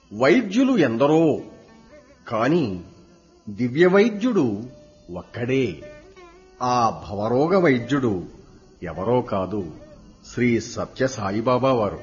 వైద్యులు ఎందరో కాని దివ్య వైద్యుడు ఒక్కడే ఆ భవరోగ వైద్యుడు ఎవరో కాదు శ్రీ సత్య సాయిబాబా వారు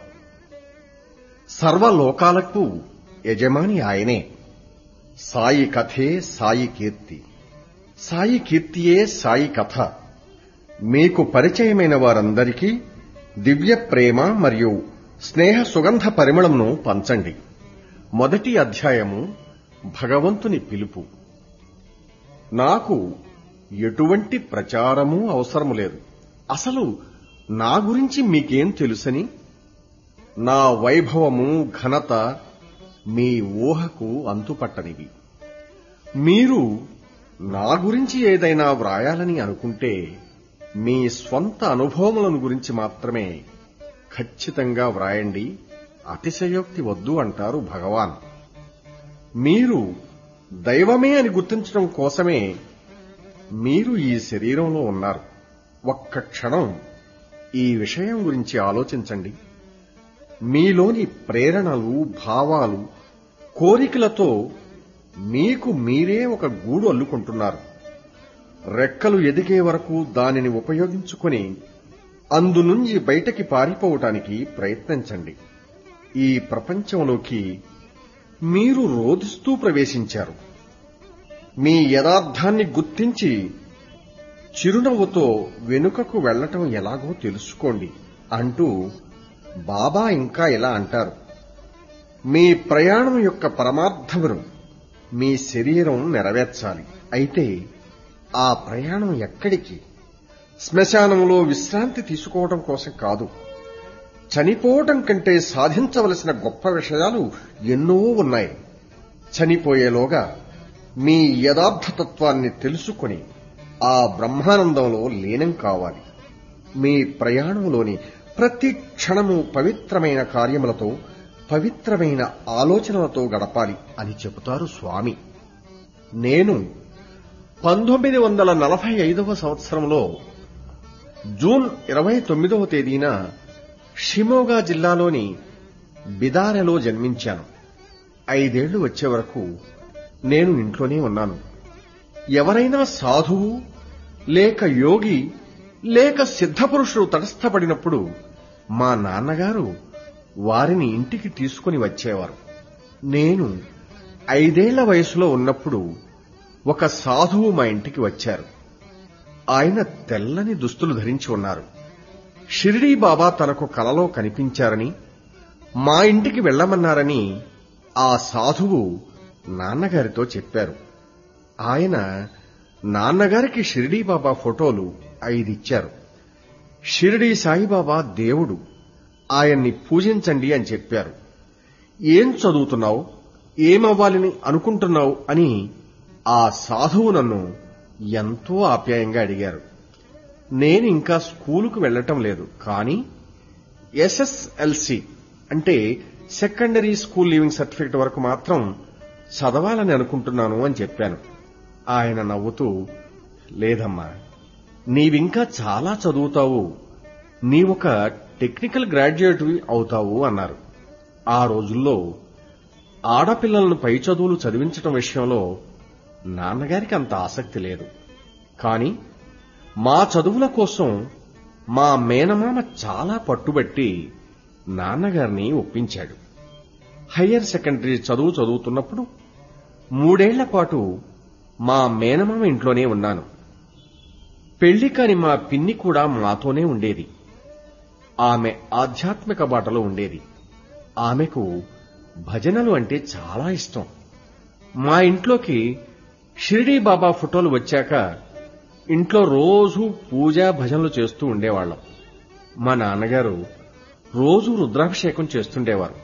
సర్వలోకాలకు యజమాని ఆయనే సాయి కథే సాయి కీర్తి సాయి కీర్తియే సాయి కథ మీకు పరిచయమైన వారందరికీ దివ్య ప్రేమ మరియు స్నేహ సుగంధ పరిమళంను పంచండి మొదటి అధ్యాయము భగవంతుని పిలుపు నాకు ఎటువంటి ప్రచారమూ అవసరము లేదు అసలు నా గురించి మీకేం తెలుసని నా వైభవము ఘనత మీ ఊహకు అంతుపట్టనివి మీరు నా గురించి ఏదైనా వ్రాయాలని అనుకుంటే మీ స్వంత అనుభవములను గురించి మాత్రమే ఖచ్చితంగా వ్రాయండి అతిశయోక్తి వద్దు అంటారు భగవాన్ మీరు దైవమే అని గుర్తించడం కోసమే మీరు ఈ శరీరంలో ఉన్నారు ఒక్క క్షణం ఈ విషయం గురించి ఆలోచించండి మీలోని ప్రేరణలు భావాలు కోరికలతో మీకు మీరే ఒక గూడు అల్లుకుంటున్నారు రెక్కలు ఎదిగే వరకు దానిని ఉపయోగించుకుని అందునుంచి బయటకి పారిపోవటానికి ప్రయత్నించండి ఈ ప్రపంచంలోకి మీరు రోధిస్తూ ప్రవేశించారు మీ యథార్థాన్ని గుర్తించి చిరునవ్వుతో వెనుకకు వెళ్లటం ఎలాగో తెలుసుకోండి అంటూ బాబా ఇంకా ఇలా అంటారు మీ ప్రయాణం యొక్క పరమార్థమును మీ శరీరం నెరవేర్చాలి అయితే ఆ ప్రయాణం ఎక్కడికి శ్మశానంలో విశ్రాంతి తీసుకోవడం కోసం కాదు చనిపోవటం కంటే సాధించవలసిన గొప్ప విషయాలు ఎన్నో ఉన్నాయి చనిపోయేలోగా మీ యథార్థతత్వాన్ని తెలుసుకుని ఆ బ్రహ్మానందంలో లీనం కావాలి మీ ప్రయాణంలోని ప్రతి క్షణము పవిత్రమైన కార్యములతో పవిత్రమైన ఆలోచనలతో గడపాలి అని చెబుతారు స్వామి నేను పంతొమ్మిది వందల నలభై ఐదవ సంవత్సరంలో జూన్ ఇరవై తొమ్మిదవ తేదీన షిమోగా జిల్లాలోని బిదారెలో జన్మించాను ఐదేళ్లు వచ్చే వరకు నేను ఇంట్లోనే ఉన్నాను ఎవరైనా సాధువు లేక యోగి లేక సిద్ధపురుషుడు తటస్థపడినప్పుడు మా నాన్నగారు వారిని ఇంటికి తీసుకుని వచ్చేవారు నేను ఐదేళ్ల వయసులో ఉన్నప్పుడు ఒక సాధువు మా ఇంటికి వచ్చారు ఆయన తెల్లని దుస్తులు ధరించి ఉన్నారు షిరిడీ బాబా తనకు కలలో కనిపించారని మా ఇంటికి వెళ్లమన్నారని ఆ సాధువు నాన్నగారితో చెప్పారు ఆయన నాన్నగారికి షిరిడీ బాబా ఫోటోలు ఐదిచ్చారు షిరిడీ సాయిబాబా దేవుడు ఆయన్ని పూజించండి అని చెప్పారు ఏం చదువుతున్నావు ఏమవ్వాలని అనుకుంటున్నావు అని ఆ సాధువు నన్ను ఎంతో ఆప్యాయంగా అడిగారు నేను ఇంకా స్కూలుకు వెళ్లటం లేదు కానీ ఎస్ఎస్ఎల్సి అంటే సెకండరీ స్కూల్ లీవింగ్ సర్టిఫికెట్ వరకు మాత్రం చదవాలని అనుకుంటున్నాను అని చెప్పాను ఆయన నవ్వుతూ లేదమ్మా నీవింకా చాలా చదువుతావు నీవొక టెక్నికల్ గ్రాడ్యుయేట్ అవుతావు అన్నారు ఆ రోజుల్లో ఆడపిల్లలను పై చదువులు చదివించటం విషయంలో నాన్నగారికి అంత ఆసక్తి లేదు కాని మా చదువుల కోసం మా మేనమామ చాలా పట్టుబట్టి నాన్నగారిని ఒప్పించాడు హయ్యర్ సెకండరీ చదువు చదువుతున్నప్పుడు మూడేళ్ల పాటు మా మేనమామ ఇంట్లోనే ఉన్నాను పెళ్లి కాని మా పిన్ని కూడా మాతోనే ఉండేది ఆమె ఆధ్యాత్మిక బాటలో ఉండేది ఆమెకు భజనలు అంటే చాలా ఇష్టం మా ఇంట్లోకి షిరిడీ బాబా ఫోటోలు వచ్చాక ఇంట్లో రోజూ పూజా భజనలు చేస్తూ ఉండేవాళ్లం మా నాన్నగారు రోజూ రుద్రాభిషేకం చేస్తుండేవారు